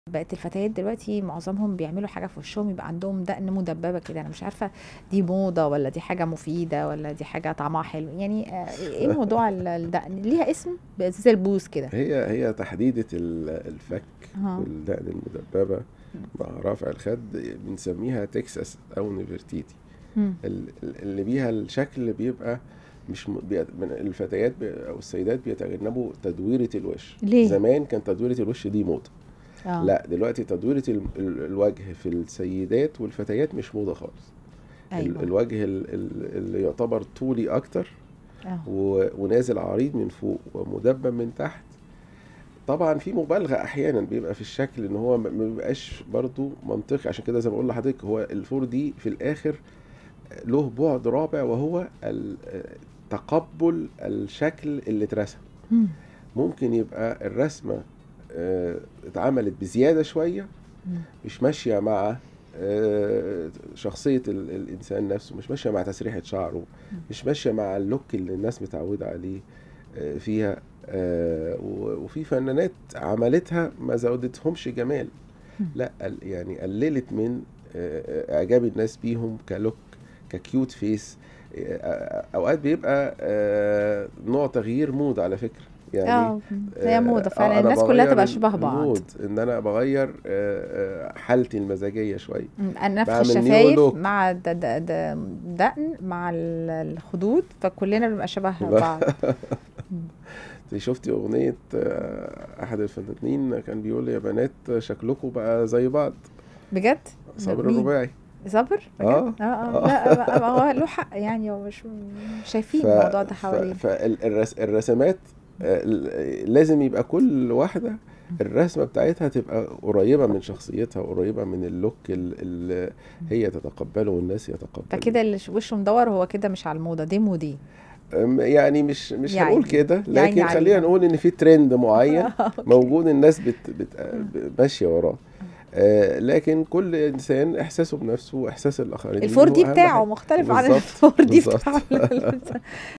بقت الفتيات دلوقتي معظمهم بيعملوا حاجة في وشهم يبقى عندهم دقن مدببة كده أنا مش عارفة دي موضة ولا دي حاجة مفيدة ولا دي حاجة طعمها حلو يعني آه، ايه موضوع ال- الدقن ليها اسم بقت زي البوز كده هي هي تحديدة ال- الفك اه والدقن المدببة مع رفع الخد بنسميها تكساس أو نفرتيتي مم. ال- ال- اللي بيها الشكل بيبقى مش م- بي- من الفتيات بي- أو السيدات بيتجنبوا تدويرة الوش ليه؟ زمان كان تدويرة الوش دي موضة اه لا دلوقتي تدويرة ال- ال- الوجه في السيدات والفتيات مش موضة خالص ال- ايوه الوجه ال- ال- اللي يعتبر طولي أكتر اه و- ونازل عريض من فوق ومدبب من تحت طبعا في مبالغه احيانا بيبقى في الشكل ان هو ما ما بيبقاش برضو منطقي عشان كده زي ما بقول لحضرتك هو الفور دي في الاخر له بعد رابع وهو ال- تقبل الشكل اللي اترسم مم. ممكن يبقى الرسمه آه، اتعملت بزياده شويه مم. مش ماشيه مع آه، شخصيه ال- الانسان نفسه مش ماشيه مع تسريحه شعره مش ماشيه مع اللوك اللي الناس متعوده عليه آه، فيها آه، و- وفي فنانات عملتها ما زودتهمش جمال مم. لا قل- يعني قللت من آه، آه، اعجاب الناس بيهم كلوك ككيوت فيس آه، اوقات بيبقى آه، نوع تغيير مود على فكره يعني اه هي موضة آه، فعلا أنا الناس كلها بغير تبقى شبه بعض المود ان انا بغير آه، آه، حالتي المزاجيه شويه مم. نفخ بعمل نيو الشفايف لوك. مع د- د- د- دقن مع ال- الخدود فكلنا بنبقى شبه لا. بعض انت شفتي اغنيه آه، احد الفنانين كان بيقول يا بنات شكلكم بقى زي بعض بجد صابر مين؟ الرباعي صبر بجد؟ آه. اه اه لا ما- ما هو له حق يعني هو مش شايفين الموضوع ده حوالينا فالرسمات لازم يبقى كل واحده الرسمه بتاعتها تبقى قريبه من شخصيتها قريبه من اللوك اللي هي تتقبله والناس يتقبلوه فكده اللي وشه مدور هو كده مش على الموضة دي مودي أم، يعني مش مش يعني- هنقول كده يعني لكن خلينا عليها. نقول ان في ترند معين موجود الناس بت بت ماشيه وراه آه لكن كل انسان احساسه بنفسه واحساس الاخرين بيه الفور دي هو أهم بتاعه حاجة. مختلف عن بالظبط، الفور دي بالظبط. بتاع